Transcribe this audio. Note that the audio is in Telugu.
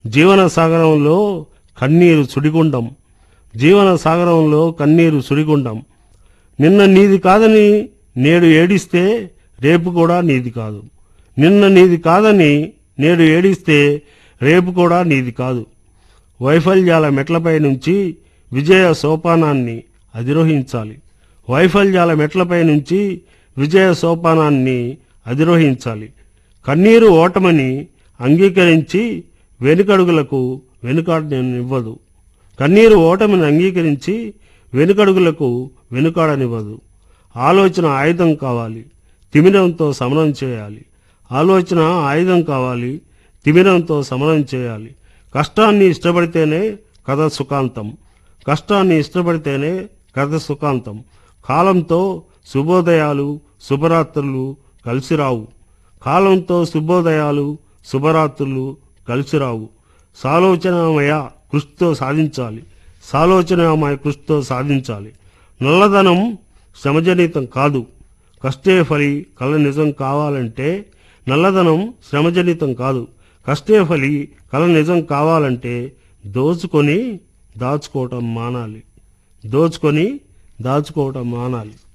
జీవన సాగరంలో కన్నీరు సుడిగుండం జీవన సాగరంలో కన్నీరు సుడిగుండం నిన్న నీది కాదని నేడు ఏడిస్తే రేపు కూడా నీది కాదు నిన్న నీది కాదని నేడు ఏడిస్తే రేపు కూడా నీది కాదు వైఫల్యాల మెట్లపై నుంచి విజయ సోపానాన్ని అధిరోహించాలి వైఫల్యాల మెట్లపై నుంచి విజయ సోపానాన్ని అధిరోహించాలి కన్నీరు ఓటమని అంగీకరించి వెనుకడుగులకు వెనుకాడనివ్వదు కన్నీరు ఓటమిని అంగీకరించి వెనుకడుగులకు వెనుకాడనివ్వదు ఆలోచన ఆయుధం కావాలి తిమిరంతో సమరం చేయాలి ఆలోచన ఆయుధం కావాలి తిమిరంతో సమరం చేయాలి కష్టాన్ని ఇష్టపడితేనే కథ సుఖాంతం కష్టాన్ని ఇష్టపడితేనే కథ సుఖాంతం కాలంతో శుభోదయాలు శుభరాత్రులు కలిసి రావు కాలంతో శుభోదయాలు శుభరాత్రులు కలిసి రావు సాలోచనమయ కృషితో సాధించాలి సాలోచనమయ కృషితో సాధించాలి నల్లధనం శ్రమజనితం కాదు కష్టే ఫలి కళ నిజం కావాలంటే నల్లధనం శ్రమజనితం కాదు కష్టే ఫలి కళ నిజం కావాలంటే దోచుకొని దాచుకోవటం మానాలి దోచుకొని దాచుకోవటం మానాలి